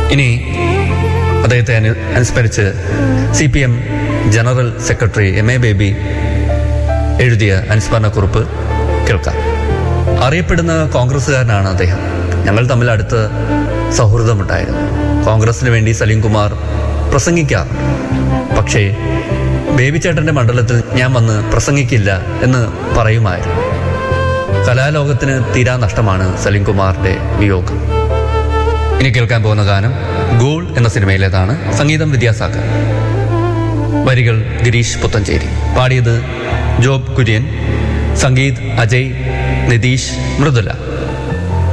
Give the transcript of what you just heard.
ഇനി അദ്ദേഹത്തെ അനു അനുസ്മരിച്ച് C P M general secretary M A Baby എഴുതിയ അനുസ്മരണക്കുറിപ്പ് കേൾക്കാം അറിയപ്പെടുന്ന കോൺഗ്രസ്സുകാരനാണ് അദ്ദേഹം ഞങ്ങൾ തമ്മിൽ അടുത്ത സൗഹൃദമുണ്ടായിരുന്നു കോൺഗ്രസിന് വേണ്ടി സലീം കുമാർ പ്രസംഗിക്കാറുണ്ട് പക്ഷേ ബേബി ചേട്ടന്റെ മണ്ഡലത്തിൽ ഞാൻ വന്ന് പ്രസംഗിക്കില്ല എന്ന് പറയുമായിരുന്നു കലാലോകത്തിന് തീരാ നഷ്ടമാണ് സലീം കുമാറിന്റെ വിയോഗം ഇനി കേൾക്കാൻ പോകുന്ന ഗാനം ഗോൾ എന്ന സിനിമയിലേതാണ് സംഗീതം വിദ്യാസാഗർ വരികൾ ഗിരീഷ് പുത്തഞ്ചേരി പാടിയത് ജോബ് കുര്യൻ സംഗീത് അജയ് നിതീഷ് മൃദുല